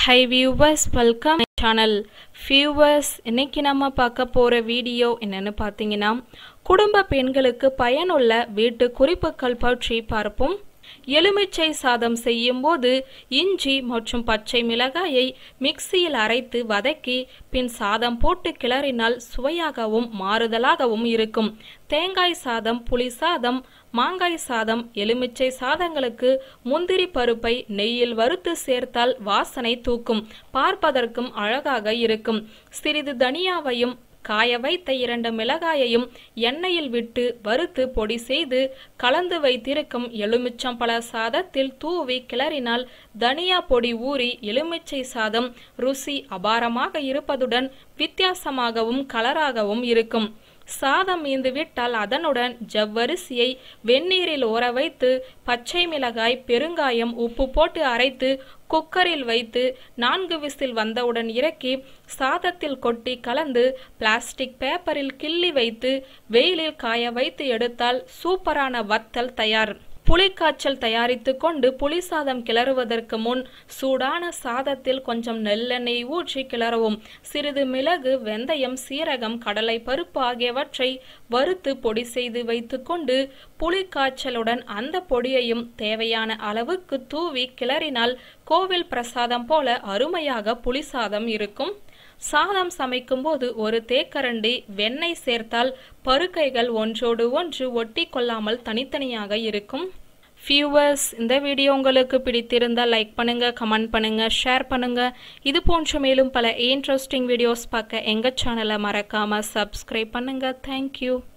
high viewers welcome channel viewers இன்னைக்கு நம்ம பார்க்க போகிற வீடியோ என்னன்னு பார்த்தீங்கன்னா குடும்ப பெண்களுக்கு பயனுள்ள வீட்டு குறிப்புகள் பற்றி பார்ப்போம் எலுமிச்சை சாதம் செய்யும்போது இஞ்சி மற்றும் பச்சை மிளகாயை மிக்சியில் அரைத்து வதக்கி பின் சாதம் போட்டு கிளறினால் சுவையாகவும் மாறுதலாகவும் இருக்கும் தேங்காய் சாதம் புளி சாதம் மாங்காய் சாதம் எலுமிச்சை சாதங்களுக்கு முந்திரி பருப்பை நெய்யில் வறுத்து சேர்த்தால் வாசனை தூக்கும் பார்ப்பதற்கும் அழகாக இருக்கும் சிறிது தனியாவையும் காய வைத்த இரண்டு மிளகாயையும் எண்ணெயில் விட்டு வறுத்து பொடி செய்து கலந்து வைத்திருக்கும் எலுமிச்சம்பழ சாதத்தில் தூவி கிளறினால் தனியா பொடி ஊறி எலுமிச்சை சாதம் ருசி அபாரமாக இருப்பதுடன் வித்தியாசமாகவும் கலராகவும் இருக்கும் சாதம் மீந்து விட்டால் அதனுடன் ஜவ்வரிசியை வெந்நீரில் ஊற வைத்து பச்சை மிளகாய் பெருங்காயம் உப்பு போட்டு அரைத்து குக்கரில் வைத்து நான்கு விசில் வந்தவுடன் இறக்கி சாதத்தில் கொட்டி கலந்து பிளாஸ்டிக் பேப்பரில் கிள்ளி வைத்து வெயிலில் காய வைத்து எடுத்தால் சூப்பரான வத்தல் தயார் புளிக்காய்ச்சல் தயாரித்து கொண்டு புளி சாதம் கிளறுவதற்கு முன் சூடான சாதத்தில் கொஞ்சம் நெல்லெண்ணெய் ஊற்றி கிளறவும் சிறிது மிளகு வெந்தயம் சீரகம் கடலை பருப்பு ஆகியவற்றை வறுத்து பொடி செய்து வைத்துக்கொண்டு புளிக்காய்ச்சலுடன் அந்த பொடியையும் தேவையான அளவுக்கு தூவி கிளறினால் கோவில் பிரசாதம் போல அருமையாக புளி சாதம் இருக்கும் சாதம் சமைக்கும்போது ஒரு தேக்கரண்டி வெண்ணெய் சேர்த்தால் பருக்கைகள் ஒன்றோடு ஒன்று ஒட்டி கொள்ளாமல் தனித்தனியாக இருக்கும் வியூவர்ஸ் இந்த வீடியோ உங்களுக்கு பிடித்திருந்தால் லைக் பண்ணுங்க கமெண்ட் பண்ணுங்க ஷேர் பண்ணுங்க இது போன்ற மேலும் பல இன்ட்ரெஸ்டிங் வீடியோஸ் பார்க்க எங்க சேனலை மறக்காம சப்ஸ்கிரைப் பண்ணுங்க தேங்க்யூ